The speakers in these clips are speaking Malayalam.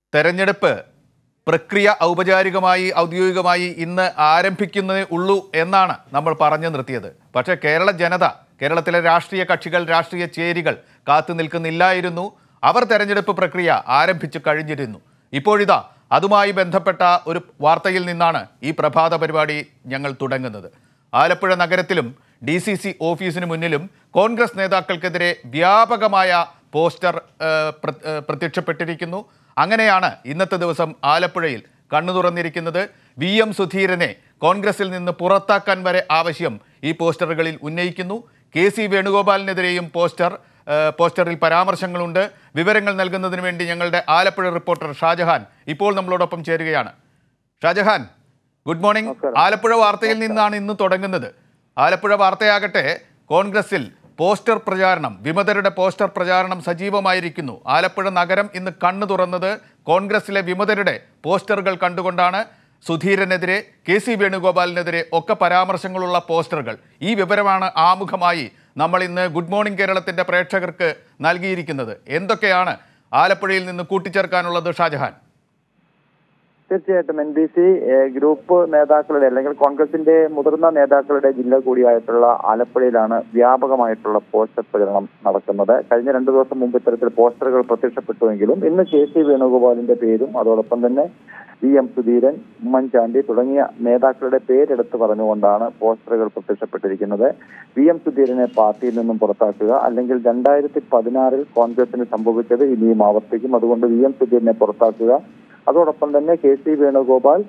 തെരഞ്ഞെടുപ്പ് പ്രക്രിയ ഔപചാരികമായി ഔദ്യോഗികമായി ഇന്ന് ആരംഭിക്കുന്നതേ ഉള്ളൂ എന്നാണ് നമ്മൾ പറഞ്ഞു നിർത്തിയത് പക്ഷേ കേരള ജനത കേരളത്തിലെ രാഷ്ട്രീയ കക്ഷികൾ രാഷ്ട്രീയ ചേരികൾ കാത്തു നിൽക്കുന്നില്ലായിരുന്നു അവർ തെരഞ്ഞെടുപ്പ് പ്രക്രിയ ആരംഭിച്ചു കഴിഞ്ഞിരുന്നു ഇപ്പോഴിതാ അതുമായി ബന്ധപ്പെട്ട ഒരു വാർത്തയിൽ നിന്നാണ് ഈ പ്രഭാത പരിപാടി ഞങ്ങൾ തുടങ്ങുന്നത് ആലപ്പുഴ നഗരത്തിലും ഡി സി സി ഓഫീസിന് മുന്നിലും കോൺഗ്രസ് നേതാക്കൾക്കെതിരെ വ്യാപകമായ പോസ്റ്റർ ആ, പ്ര- ആ, പ്രത്യക്ഷപ്പെട്ടിരിക്കുന്നു അങ്ങനെയാണ് ഇന്നത്തെ ദിവസം ആലപ്പുഴയിൽ കണ്ണു തുറന്നിരിക്കുന്നത് വി എം സുധീരനെ കോൺഗ്രസിൽ നിന്ന് പുറത്താക്കാൻ വരെ ആവശ്യം ഈ പോസ്റ്ററുകളിൽ ഉന്നയിക്കുന്നു കെ സി വേണുഗോപാലിനെതിരെയും പോസ്റ്റർ ആ, പോസ്റ്ററിൽ പരാമർശങ്ങളുണ്ട് വിവരങ്ങൾ നൽകുന്നതിന് വേണ്ടി ഞങ്ങളുടെ ആലപ്പുഴ റിപ്പോർട്ടർ ഷാജഹാൻ ഇപ്പോൾ നമ്മളോടൊപ്പം ചേരുകയാണ് ഷാജഹാൻ ഗുഡ് മോർണിംഗ് ആലപ്പുഴ വാർത്തയിൽ നിന്നാണ് ഇന്ന് തുടങ്ങുന്നത് ആലപ്പുഴ വാർത്തയാകട്ടെ കോൺഗ്രസിൽ പോസ്റ്റർ പ്രചാരണം വിമതരുടെ പോസ്റ്റർ പ്രചാരണം സജീവമായിരിക്കുന്നു ആലപ്പുഴ നഗരം ഇന്ന് കണ്ണു തുറന്നത് കോൺഗ്രസിലെ വിമതരുടെ പോസ്റ്ററുകൾ കണ്ടുകൊണ്ടാണ് സുധീരനെതിരെ കെ സി വേണുഗോപാലിനെതിരെ ഒക്കെ പരാമർശങ്ങളുള്ള പോസ്റ്ററുകൾ ഈ വിവരമാണ് ആമുഖമായി നമ്മൾ ഇന്ന് ഗുഡ് മോർണിംഗ് കേരളത്തിന്റെ പ്രേക്ഷകർക്ക് നൽകിയിരിക്കുന്നത് എന്തൊക്കെയാണ് ആലപ്പുഴയിൽ നിന്ന് കൂട്ടിച്ചേർക്കാനുള്ളത് ഷാജഹാൻ തീർച്ചയായിട്ടും എൻ ബി സി ഗ്രൂപ്പ് നേതാക്കളുടെ അല്ലെങ്കിൽ കോൺഗ്രസിന്റെ മുതിർന്ന നേതാക്കളുടെ ജില്ല കൂടിയായിട്ടുള്ള ആലപ്പുഴയിലാണ് വ്യാപകമായിട്ടുള്ള പോസ്റ്റർ പ്രചരണം നടക്കുന്നത് കഴിഞ്ഞ രണ്ടു ദിവസം മുമ്പ് ഇത്തരത്തിൽ പോസ്റ്ററുകൾ പ്രത്യക്ഷപ്പെട്ടുവെങ്കിലും ഇന്ന് കെ സി വേണുഗോപാലിന്റെ പേരും അതോടൊപ്പം തന്നെ വി എം സുധീരൻ ഉമ്മൻചാണ്ടി തുടങ്ങിയ നേതാക്കളുടെ പേരെടുത്ത് പറഞ്ഞുകൊണ്ടാണ് പോസ്റ്ററുകൾ പ്രത്യക്ഷപ്പെട്ടിരിക്കുന്നത് വി എം സുധീരനെ പാർട്ടിയിൽ നിന്നും പുറത്താക്കുക അല്ലെങ്കിൽ രണ്ടായിരത്തി പതിനാറിൽ കോൺഗ്രസിന് സംഭവിച്ചത് ഇനിയും ആവർത്തിക്കും അതുകൊണ്ട് വി എം സുധീരനെ പുറത്താക്കുക അതോടൊപ്പം തന്നെ K C Venugopal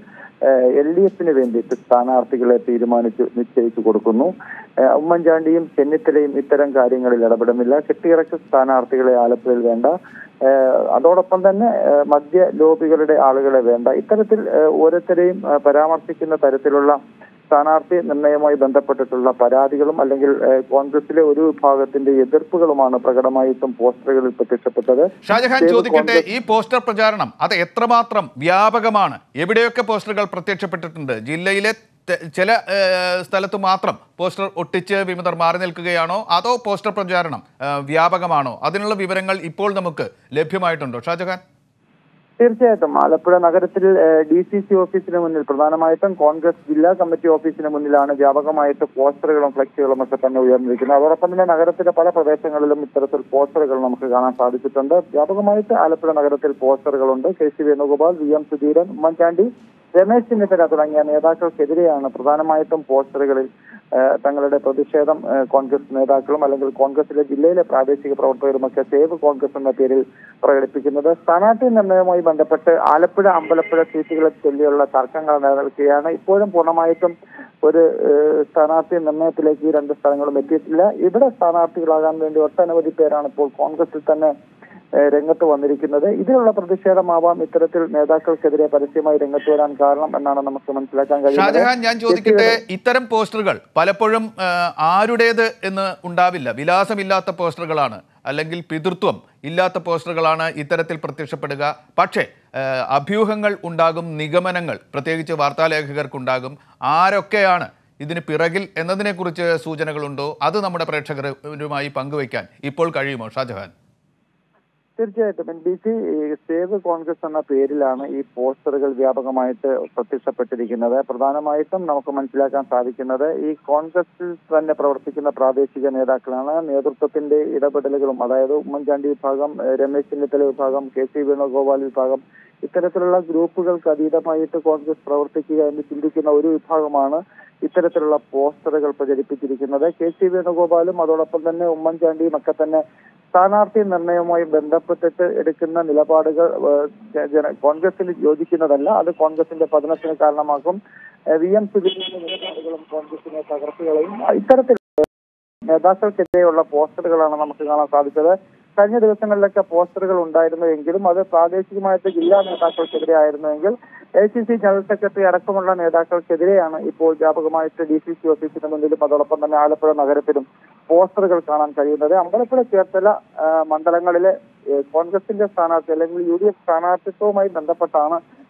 L D എഫിന് വേണ്ടിയിട്ട് സ്ഥാനാർത്ഥികളെ തീരുമാനിച്ചു നിശ്ചയിച്ചു കൊടുക്കുന്നു ഏഹ് ഉമ്മൻചാണ്ടിയും ചെന്നിത്തലയും ഇത്തരം കാര്യങ്ങളിൽ ഇടപെടുന്നില്ല കെട്ടിയിറക്ക സ്ഥാനാർത്ഥികളെ ആലപ്പുഴയിൽ വേണ്ട ഏഹ് അതോടൊപ്പം തന്നെ ഏഹ് മദ്യ ലോബികളുടെ ആളുകളെ വേണ്ട ഇത്തരത്തിൽ ഏഹ് ഓരോരുത്തരെയും ഏഹ് പരാമർശിക്കുന്ന തരത്തിലുള്ള സ്ഥാനാർത്ഥി നിർണയവുമായി ബന്ധപ്പെട്ടിട്ടുള്ള പരാതികളും അല്ലെങ്കിൽ ഏഹ് കോൺഗ്രസിലെ ഒരു വിഭാഗത്തിന്റെ എതിർപ്പുകളുമാണ് പ്രകടമായിട്ടും പോസ്റ്ററുകളിൽ പ്രത്യക്ഷപ്പെട്ടത് ഷാജഹാൻ ദേവ് ചോദിക്കട്ടെ കോൺഗ്രസ് ഈ പോസ്റ്റർ പ്രചാരണം അത് എത്രമാത്രം വ്യാപകമാണ് എവിടെയൊക്കെ പോസ്റ്ററുകൾ പ്രത്യക്ഷപ്പെട്ടിട്ടുണ്ട് ജില്ലയിലെ ത- ചില ഏഹ്, സ്ഥലത്ത് മാത്രം പോസ്റ്റർ ഒട്ടിച്ച് വിമതർ മാറി നിൽക്കുകയാണോ അതോ പോസ്റ്റർ പ്രചാരണം ഏഹ്, വ്യാപകമാണോ അതിനുള്ള വിവരങ്ങൾ ഇപ്പോൾ നമുക്ക് ലഭ്യമായിട്ടുണ്ടോ ഷാജഹാൻ തീർച്ചയായിട്ടും ആലപ്പുഴ നഗരത്തിൽ ഡി സി സി ഓഫീസിന് മുന്നിൽ പ്രധാനമായിട്ടും കോൺഗ്രസ് ജില്ലാ കമ്മിറ്റി ഓഫീസിന് മുന്നിലാണ് വ്യാപകമായിട്ട് പോസ്റ്ററുകളും ഫ്ലെക്സുകളും ഒക്കെ തന്നെ ഉയർന്നിരിക്കുന്നത് അതോടൊപ്പം തന്നെ നഗരത്തിന്റെ പല പ്രദേശങ്ങളിലും ഇത്തരത്തിൽ പോസ്റ്ററുകൾ നമുക്ക് കാണാൻ സാധിച്ചിട്ടുണ്ട് വ്യാപകമായിട്ട് ആലപ്പുഴ നഗരത്തിൽ പോസ്റ്ററുകളുണ്ട് K C Venugopal V M Sudheeran Oommen Chandy Ramesh Chennithala തുടങ്ങിയ നേതാക്കൾക്കെതിരെയാണ് പ്രധാനമായിട്ടും പോസ്റ്ററുകളിൽ ഏഹ്, തങ്ങളുടെ പ്രതിഷേധം ഏഹ്, കോൺഗ്രസ് നേതാക്കളും അല്ലെങ്കിൽ കോൺഗ്രസിലെ ജില്ലയിലെ പ്രാദേശിക പ്രവർത്തകരുമൊക്കെ സേവ് കോൺഗ്രസ് എന്ന പേരിൽ പ്രകടിപ്പിക്കുന്നത് സ്ഥാനാർത്ഥി നിർണയവുമായി ബന്ധപ്പെട്ട് ആലപ്പുഴ അമ്പലപ്പുഴ സീറ്റുകളെ ചൊല്ലിയുള്ള തർക്കങ്ങൾ നിലനിൽക്കുകയാണ് ഇപ്പോഴും പൂർണ്ണമായിട്ടും ഒരു ഏഹ്, സ്ഥാനാർത്ഥി നിർണയത്തിലേക്ക് ഈ രണ്ട് സ്ഥലങ്ങളും എത്തിയിട്ടില്ല ഇവിടെ സ്ഥാനാർത്ഥികളാകാൻ വേണ്ടി ഒട്ടനവധി പേരാണ് ഇപ്പോൾ കോൺഗ്രസിൽ തന്നെ ഏഹ്, രംഗത്ത് വന്നിരിക്കുന്നത് ഇതിലുള്ള പ്രതിഷേധമാവാം ഇത്തരത്തിൽ നേതാക്കൾക്കെതിരെ പരസ്യമായി രംഗത്ത് വരാൻ കാരണം എന്നാണ് നമുക്ക് മനസ്സിലാക്കാൻ ഷാജഹാൻ ഞാൻ ചോദിക്കട്ടെ കഴിയുന്നത് ഇത്തരം പോസ്റ്ററുകൾ പലപ്പോഴും ഏഹ്, ആരുടേത് എന്ന് ഉണ്ടാവില്ല വിലാസമില്ലാത്ത പോസ്റ്ററുകളാണ് അല്ലെങ്കിൽ പിതൃത്വം ഇല്ലാത്ത പോസ്റ്ററുകളാണ് ഇത്തരത്തിൽ പ്രത്യക്ഷപ്പെടുക പക്ഷേ ഏഹ്, അഭ്യൂഹങ്ങൾ ഉണ്ടാകും നിഗമനങ്ങൾ പ്രത്യേകിച്ച് വാർത്താലേഖകർക്കുണ്ടാകും ആരൊക്കെയാണ് ഇതിന് പിറകിൽ എന്നതിനെക്കുറിച്ച് സൂചനകളുണ്ടോ അത് നമ്മുടെ പ്രേക്ഷകരുമായി പങ്കുവയ്ക്കാൻ ഇപ്പോൾ കഴിയുമോ ഷാജഹാൻ തീർച്ചയായിട്ടും N B C save Congress എന്ന പേരിലാണ് ഈ പോസ്റ്ററുകൾ വ്യാപകമായിട്ട് പ്രത്യക്ഷപ്പെട്ടിരിക്കുന്നത് പ്രധാനമായിട്ടും നമുക്ക് മനസ്സിലാക്കാൻ സാധിക്കുന്നത് ഈ കോൺഗ്രസിൽ തന്നെ പ്രവർത്തിക്കുന്ന പ്രാദേശിക നേതാക്കളാണ് നേതൃത്വത്തിന്റെ ഇടപെടലുകളും അതായത് ഉമ്മൻചാണ്ടി വിഭാഗം ഏഹ് രമേശ് ചെന്നിത്തല വിഭാഗം കെ സി വേണുഗോപാൽ വിഭാഗം ഇത്തരത്തിലുള്ള ഗ്രൂപ്പുകൾക്ക് അതീതമായിട്ട് കോൺഗ്രസ് പ്രവർത്തിക്കുക എന്ന് ചിന്തിക്കുന്ന ഒരു വിഭാഗമാണ് ഇത്തരത്തിലുള്ള പോസ്റ്ററുകൾ പ്രചരിപ്പിച്ചിരിക്കുന്നത് കെ സി വേണുഗോപാലും അതോടൊപ്പം തന്നെ ഉമ്മൻചാണ്ടിയും ഒക്കെ തന്നെ സ്ഥാനാർത്ഥി നിർണയവുമായി ബന്ധപ്പെട്ടിട്ട് എടുക്കുന്ന നിലപാടുകൾ ഏഹ്, ജ- ജന- കോൺഗ്രസിന് യോജിക്കുന്നതല്ല അത് കോൺഗ്രസിന്റെ പതനത്തിന് കാരണമാക്കും ഏഹ്, വി എം സുധീരന്റെ നിലപാടുകളും കോൺഗ്രസിനെ തകർത്തുകളയും ഇത്തരത്തിൽ നേതാക്കൾക്കെതിരെയുള്ള പോസ്റ്ററുകളാണ് നമുക്ക് കാണാൻ സാധിച്ചത് കഴിഞ്ഞ ദിവസങ്ങളിലൊക്കെ പോസ്റ്ററുകൾ ഉണ്ടായിരുന്നു എങ്കിലും അത് പ്രാദേശികമായിട്ട് ജില്ലാ നേതാക്കൾക്കെതിരെ ആയിരുന്നുവെങ്കിൽ A C C general secretary അടക്കമുള്ള നേതാക്കൾക്കെതിരെയാണ് ഇപ്പോൾ വ്യാപകമായിട്ട് ഡി സി സി ഓഫീസിന് മുന്നിലും അതോടൊപ്പം തന്നെ ആലപ്പുഴ നഗരത്തിലും പോസ്റ്ററുകൾ കാണാൻ കഴിയുന്നത് അമ്പലപ്പുഴ ചേർത്തല ആ, മണ്ഡലങ്ങളിലെ ഏ, കോൺഗ്രസിന്റെ സ്ഥാനാർത്ഥി അല്ലെങ്കിൽ യു ഡി എഫ് സ്ഥാനാർത്ഥിത്വവുമായി ബന്ധപ്പെട്ടാണ്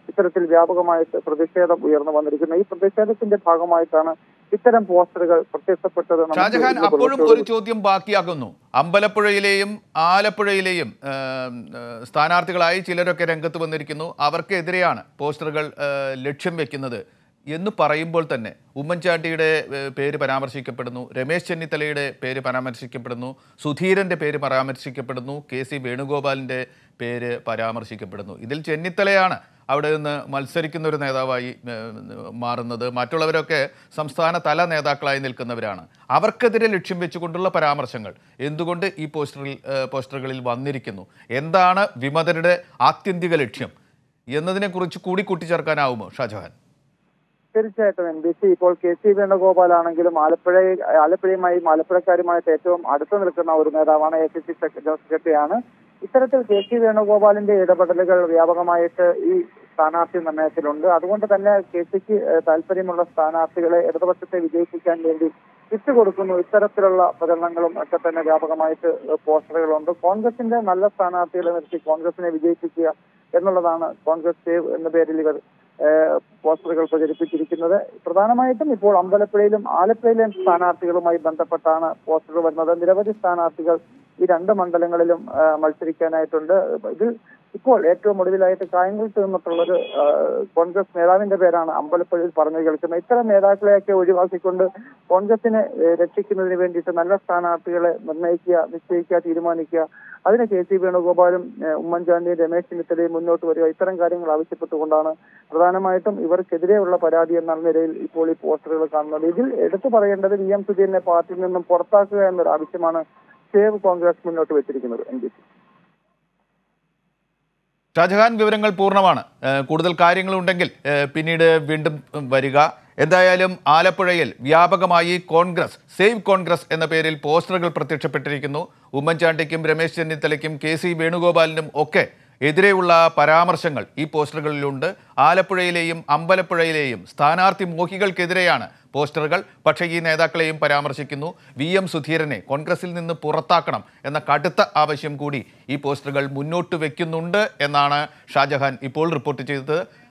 ഇത്തരത്തിൽ വ്യാപകമായിട്ട് പ്രതിഷേധം ഉയർന്നു വന്നിരിക്കുന്നത് ഈ പ്രതിഷേധത്തിന്റെ ഭാഗമായിട്ടാണ് ഇത്തരം പോസ്റ്ററുകൾ പ്രത്യക്ഷപ്പെട്ടത് നമുക്ക് ഷാജഹാൻ ഇന്ന് അപ്പോഴും പുലർച്ചെ ഒരു ചോദ്യം ബാക്കിയാകുന്നു അമ്പലപ്പുഴയിലെയും ആലപ്പുഴയിലെയും ആ, ആ, സ്ഥാനാർത്ഥികളായി ചിലരൊക്കെ രംഗത്ത് വന്നിരിക്കുന്നു അവർക്കെതിരെയാണ് പോസ്റ്ററുകൾ ആ, ലക്ഷ്യം വെക്കുന്നത് എന്ന് പറയുമ്പോൾ തന്നെ ഉമ്മൻചാണ്ടിയുടെ ഏ, പേര് പരാമർശിക്കപ്പെടുന്നു രമേശ് ചെന്നിത്തലയുടെ പേര് പരാമർശിക്കപ്പെടുന്നു സുധീരൻ്റെ പേര് പരാമർശിക്കപ്പെടുന്നു കെ സി വേണുഗോപാലിൻ്റെ പേര് പരാമർശിക്കപ്പെടുന്നു ഇതിൽ ചെന്നിത്തലയാണ് അവിടെ നിന്ന് മത്സരിക്കുന്ന ഒരു നേതാവായി ഏ, മാറുന്നത് മറ്റുള്ളവരൊക്കെ സംസ്ഥാന തല നേതാക്കളായി നിൽക്കുന്നവരാണ് അവർക്കെതിരെ ലക്ഷ്യം വെച്ചുകൊണ്ടുള്ള പരാമർശങ്ങൾ എന്തുകൊണ്ട് ഈ പോസ്റ്ററിൽ ഏ, പോസ്റ്ററുകളിൽ വന്നിരിക്കുന്നു എന്താണ് വിമതരുടെ ആത്യന്തിക ലക്ഷ്യം എന്നതിനെക്കുറിച്ച് കൂടി കൂട്ടിച്ചേർക്കാനാവുമോ ഷാജഹാൻ തീർച്ചയായിട്ടും എൻ ബി സി ഇപ്പോൾ കെ സി വേണുഗോപാൽ ആണെങ്കിലും ആലപ്പുഴ ആലപ്പുഴയുമായും ആലപ്പുഴക്കാരുമായിട്ട് ഏറ്റവും അടുത്ത് നിൽക്കുന്ന ഒരു നേതാവാണ് എ സി സി ജനറൽ സെക്രട്ടറിയാണ് ഇത്തരത്തിൽ കെ സി വേണുഗോപാലിന്റെ ഇടപെടലുകൾ വ്യാപകമായിട്ട് ഈ സ്ഥാനാർത്ഥി നിർണയത്തിലുണ്ട് അതുകൊണ്ട് തന്നെ കെ സിക്ക് താല്പര്യമുള്ള സ്ഥാനാർത്ഥികളെ ഇടതുപക്ഷത്തെ വിജയിപ്പിക്കാൻ വേണ്ടി വിട്ടുകൊടുക്കുന്നു ഇത്തരത്തിലുള്ള പ്രചരണങ്ങളും ഒക്കെ തന്നെ വ്യാപകമായിട്ട് പോസ്റ്ററുകളുണ്ട് കോൺഗ്രസിന്റെ നല്ല സ്ഥാനാർത്ഥികളെ നിർത്തി കോൺഗ്രസിനെ വിജയിപ്പിക്കുക എന്നുള്ളതാണ് കോൺഗ്രസ് സേവ് എന്ന പേരിൽ ഇവർ ഏഹ് പോസ്റ്ററുകൾ പ്രചരിപ്പിച്ചിരിക്കുന്നത് പ്രധാനമായിട്ടും ഇപ്പോൾ അമ്പലപ്പുഴയിലും ആലപ്പുഴയിലെയും സ്ഥാനാർത്ഥികളുമായി ബന്ധപ്പെട്ടാണ് പോസ്റ്ററുകൾ വരുന്നത് നിരവധി സ്ഥാനാർത്ഥികൾ ഈ രണ്ട് മണ്ഡലങ്ങളിലും ഏഹ് മത്സരിക്കാനായിട്ടുണ്ട് ഇതിൽ ഇപ്പോൾ ഏറ്റവും ഒടുവിലായിട്ട് കായംകുളത്ത് നിന്നിട്ടുള്ളൊരു ഏഹ് കോൺഗ്രസ് നേതാവിന്റെ പേരാണ് അമ്പലപ്പുഴയിൽ പറഞ്ഞു കേൾക്കുന്നത് ഇത്തരം നേതാക്കളെയൊക്കെ ഒഴിവാക്കിക്കൊണ്ട് കോൺഗ്രസിനെ ഏഹ് രക്ഷിക്കുന്നതിന് വേണ്ടിയിട്ട് നല്ല സ്ഥാനാർത്ഥികളെ നിർണ്ണയിക്കുക നിശ്ചയിക്കുക തീരുമാനിക്കുക അതിന് കെ സി വേണുഗോപാലും ഏഹ് ഉമ്മൻചാണ്ടിയും രമേശ് ചെന്നിത്തലയും മുന്നോട്ട് വരിക ഇത്തരം കാര്യങ്ങൾ ആവശ്യപ്പെട്ടുകൊണ്ടാണ് പ്രധാനമായിട്ടും ഇവർക്കെതിരെയുള്ള പരാതി എന്ന നിലയിൽ ഇപ്പോൾ ഈ പോസ്റ്ററുകൾ കാണുന്നത് ഇതിൽ എടുത്തു പറയേണ്ടത് വി എം സുധീരനെ പാർട്ടിയിൽ നിന്നും പുറത്താക്കുക എന്നൊരു ആവശ്യമാണ് സേവ് കോൺഗ്രസ് മുന്നോട്ട് വെച്ചിരിക്കുന്നത് എൻ ഡി സി ഷാജഹാൻ വിവരങ്ങൾ പൂർണ്ണമാണ് ഏഹ് കൂടുതൽ കാര്യങ്ങളുണ്ടെങ്കിൽ ഏഹ് പിന്നീട് വീണ്ടും വരിക എന്തായാലും ആലപ്പുഴയിൽ വ്യാപകമായി കോൺഗ്രസ് സേവ് കോൺഗ്രസ് എന്ന പേരിൽ പോസ്റ്ററുകൾ പ്രത്യക്ഷപ്പെട്ടിരിക്കുന്നു ഉമ്മൻചാണ്ടിക്കും രമേശ് ചെന്നിത്തലയ്ക്കും കെ സി വേണുഗോപാലിനും ഒക്കെ എതിരെയുള്ള പരാമർശങ്ങൾ ഈ പോസ്റ്ററുകളിലുണ്ട് ആലപ്പുഴയിലെയും അമ്പലപ്പുഴയിലെയും സ്ഥാനാർത്ഥി മോഹികൾക്കെതിരെയാണ് പോസ്റ്ററുകൾ പക്ഷേ ഈ നേതാക്കളെയും പരാമർശിക്കുന്നു വി എം സുധീരനെ കോൺഗ്രസിൽ നിന്ന് പുറത്താക്കണം എന്ന കടുത്ത ആവശ്യം കൂടി ഈ പോസ്റ്ററുകൾ മുന്നോട്ട് വയ്ക്കുന്നുണ്ട് എന്നാണ് ഷാജഹാൻ ഇപ്പോൾ റിപ്പോർട്ട് ചെയ്തത്